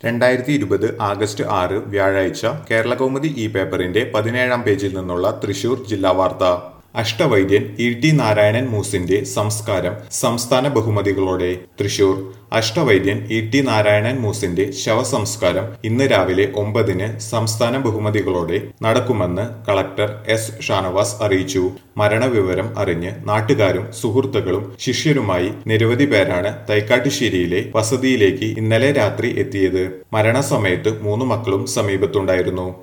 രണ്ടായിരത്തി ഇരുപത് ആഗസ്റ്റ് ആറ് വ്യാഴാഴ്ച കേരളകൗമുദി ഈ പേപ്പറിന്റെ പതിനേഴാം പേജിൽ നിന്നുള്ള തൃശൂർ ജില്ലാ വാർത്ത അഷ്ടവൈദ്യൻ ഇ ടി നാരായണൻ മൂസിന്റെ സംസ്കാരം സംസ്ഥാന ബഹുമതികളോടെ തൃശൂർ അഷ്ടവൈദ്യൻ ഇ ടി നാരായണൻ മൂസിന്റെ ശവസംസ്കാരം ഇന്ന് രാവിലെ ഒമ്പതിന് സംസ്ഥാന ബഹുമതികളോടെ നടക്കുമെന്ന് കളക്ടർ എസ് ഷാനവാസ് അറിയിച്ചു മരണവിവരം അറിഞ്ഞ് നാട്ടുകാരും സുഹൃത്തുക്കളും ശിഷ്യരുമായി നിരവധി പേരാണ് തൈക്കാട്ടുശ്ശേരിയിലെ വസതിയിലേക്ക് ഇന്നലെ രാത്രി എത്തിയത് മരണസമയത്ത് മൂന്ന് മക്കളും സമീപത്തുണ്ടായിരുന്നു